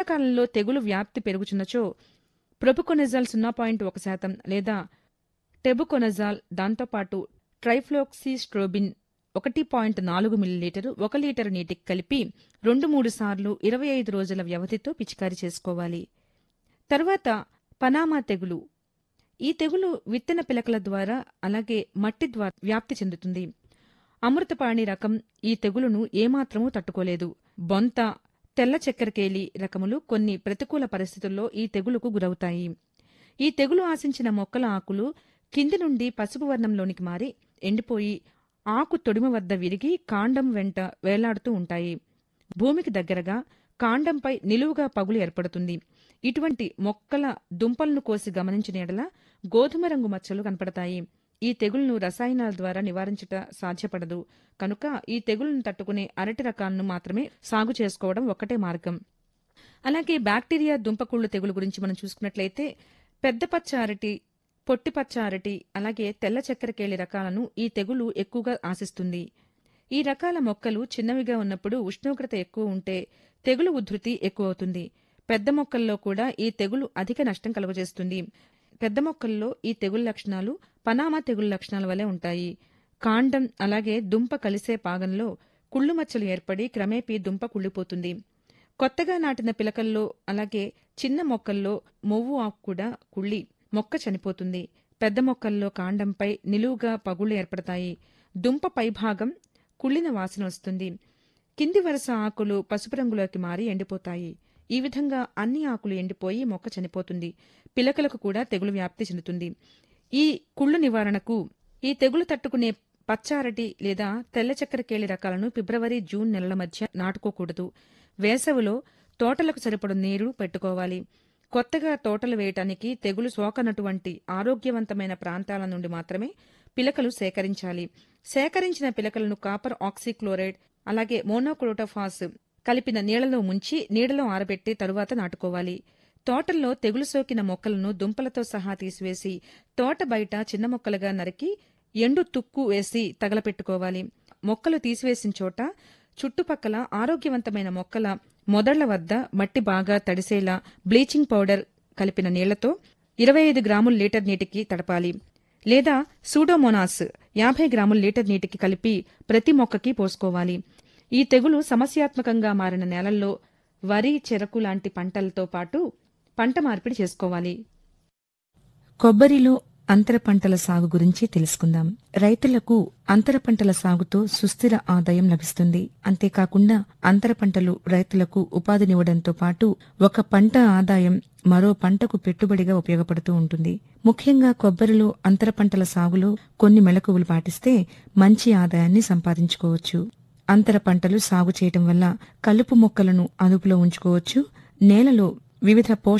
ఎండాకాలంలో తెగులు వ్యాప్తి పెరుగుచున్నచో ప్రొపుకొనెజాల్ సున్నా పాయింట్ ఒక శాతం లేదా టెబుకొనజాల్ దాంతోపాటు ట్రైఫ్లోక్సిస్ట్రోబిన్ ఒకటి పాయింట్ నాలుగు మిల్లీలీటరు ఒక లీటరు నీటికి కలిపి రెండు మూడు సార్లు ఇరవై ఐదు రోజుల వ్యవధితో పిచికారీ చేసుకోవాలి తర్వాత పనామా తెగులు ఈ తెగులు విత్తన పిలకల ద్వారా అలాగే మట్టి ద్వారా వ్యాప్తి చెందుతుంది అమృతపాణి రకం ఈ తెగులును ఏమాత్రమూ తట్టుకోలేదు బొంత తెల్ల చక్కెరకేలి రకములు కొన్ని ప్రతికూల పరిస్థితుల్లో ఈ తెగులుకు గురవుతాయి ఈ తెగులు ఆశించిన మొక్కల ఆకులు కింది నుండి పసుపు వర్ణంలోనికి మారి ఎండిపోయి ఆకు తొడిమ వద్ద విరిగి కాండం వెంట వేలాడుతూ ఉంటాయి భూమికి దగ్గరగా కాండంపై నిలువుగా పగులు ఏర్పడుతుంది ఇటువంటి మొక్కల దుంపలను కోసి గమనించిన ఎడల గోధుమ రంగు మచ్చలు కనపడతాయి ఈ తెగుళ్లను రసాయనాల ద్వారా నివారించుట సాధ్యపడదు కనుక ఈ తెగుళ్లను తట్టుకునే అరటి రకాలను మాత్రమే సాగు చేసుకోవడం ఒక్కటే మార్గం అలాగే బ్యాక్టీరియా దుంపకుళ్ళు తెగులు గురించి మనం చూసుకున్నట్లయితే పెద్ద పచ్చ అరటి పొట్టి పచ్చ అరటి అలాగే తెల్ల చక్కెరకేళి రకాలను ఈ తెగులు ఎక్కువగా ఆశిస్తుంది ఈ రకాల మొక్కలు చిన్నవిగా ఉన్నప్పుడు ఉష్ణోగ్రత ఎక్కువ ఉంటే తెగులు ఉధృతి ఎక్కువ అవుతుంది పెద్ద మొక్కల్లో కూడా ఈ తెగులు అధిక నష్టం కలుగజేస్తుంది పెద్ద మొక్కల్లో ఈ తెగులు లక్షణాలు పనామా తెగులు లక్షణాల వలె ఉంటాయి కాండం అలాగే దుంప కలిసే పాగంలో కుళ్ళు మచ్చలు ఏర్పడి క్రమేపీ దుంప కుళ్ళిపోతుంది కొత్తగా నాటిన పిలకల్లో అలాగే చిన్న మొక్కల్లో మొవ్వు ఆకు కూడా కుళ్ళి మొక్క చనిపోతుంది పెద్ద మొక్కల్లో కాండంపై నిలువుగా పగుళ్లు ఏర్పడతాయి దుంప పైభాగం కుళ్ళిన వాసన వస్తుంది కింది వరుస ఆకులు పసుపు రంగులోకి మారి ఎండిపోతాయి ఈ విధంగా అన్ని ఆకులు ఎండిపోయి మొక్క చనిపోతుంది పిలకలకు కూడా తెగులు వ్యాప్తి చెందుతుంది ఈ కుళ్ళు నివారణకు ఈ తెగులు తట్టుకునే పచ్చారటి లేదా తెల్ల చక్కెరకేళి రకాలను ఫిబ్రవరి జూన్ నెలల మధ్య నాటుకోకూడదు వేసవిలో తోటలకు సరిపడు నీరు పెట్టుకోవాలి కొత్తగా తోటలు వేయటానికి తెగులు సోకనటువంటి ఆరోగ్యవంతమైన ప్రాంతాల నుండి మాత్రమే పిలకలు సేకరించాలి సేకరించిన పిలకలను కాపర్ ఆక్సిక్లోరైడ్ అలాగే మోనోక్రోటోఫాస్ కలిపిన నీళ్లలో ముంచి నీడలో ఆరబెట్టి తరువాత నాటుకోవాలి తోటల్లో తెగులు సోకిన మొక్కలను దుంపలతో సహా తీసివేసి తోట బయట చిన్న మొక్కలుగా నరికి ఎండు తుక్కు వేసి తగలపెట్టుకోవాలి మొక్కలు తీసివేసిన చోట చుట్టుపక్కల ఆరోగ్యవంతమైన మొక్కల మొదళ్ల వద్ద మట్టి బాగా తడిసేలా బ్లీచింగ్ పౌడర్ కలిపిన నీళ్లతో ఇరవై ఐదు గ్రాముల లీటర్ నీటికి తడపాలి లేదా సూడోమోనాస్ యాభై గ్రాముల లీటర్ నీటికి కలిపి ప్రతి మొక్కకి పోసుకోవాలి ఈ తెగులు సమస్యాత్మకంగా మారిన నేలల్లో వరి చెరకు లాంటి పంటలతో పాటు పంట మార్పిడి చేసుకోవాలి కొబ్బరిలో అంతర పంటల సాగు గురించి తెలుసుకుందాం రైతులకు అంతర పంటల సాగుతో సుస్థిర ఆదాయం లభిస్తుంది అంతేకాకుండా అంతర పంటలు రైతులకు ఉపాధినివ్వడంతో పాటు ఒక పంట ఆదాయం మరో పంటకు పెట్టుబడిగా ఉపయోగపడుతూ ఉంటుంది ముఖ్యంగా కొబ్బరిలో అంతర పంటల సాగులో కొన్ని మెళకువలు పాటిస్తే మంచి ఆదాయాన్ని సంపాదించుకోవచ్చు అంతర పంటలు సాగు చేయటం వల్ల కలుపు మొక్కలను అదుపులో ఉంచుకోవచ్చు నేలలో వివిధ పోషక